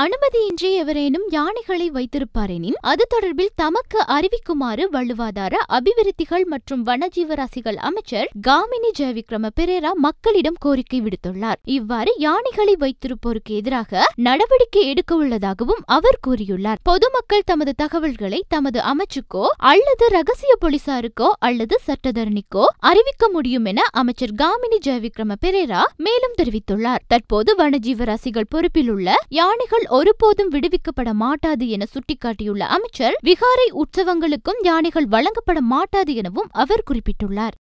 அனுமதியின்றி எவரேனும் யானைகளை வைத்திருப்பாரெனின் அது தொடர்பில் தமக்கு அறிவிக்குமாறு வள்ளுவாதார அபிவிருத்திகள் மற்றும் வனஜீவராசிகள் அமைச்சர் காமினி ஜெயவிக்ரம பெரேரா மக்களிடம் கோரிக்கை விடுத்துள்ளார் இவ்வாறு யானைகளை வைத்திருப்போருக்கு எதிராக நடவடிக்கை எடுக்க உள்ளதாகவும் அவர் கூறியுள்ளார் பொதுமக்கள் தமது தகவல்களை தமது அமைச்சுக்கோ அல்லது ரகசிய போலீசாருக்கோ அல்லது சட்டத்தரணிக்கோ அறிவிக்க முடியும் என அமைச்சர் காமினி ஜெயவிக்ரம பெரேரா மேலும் தெரிவித்துள்ளார் தற்போது வனஜீவராசிகள் பொறுப்பில் உள்ள யானைகள் ஒருபோதும் விடுவிக்கப்பட மாட்டாது என சுட்டிக்காட்டியுள்ள அமைச்சர் விகாரை உற்சவங்களுக்கும் யானைகள் வழங்கப்பட மாட்டாது எனவும் அவர் குறிப்பிட்டுள்ளார்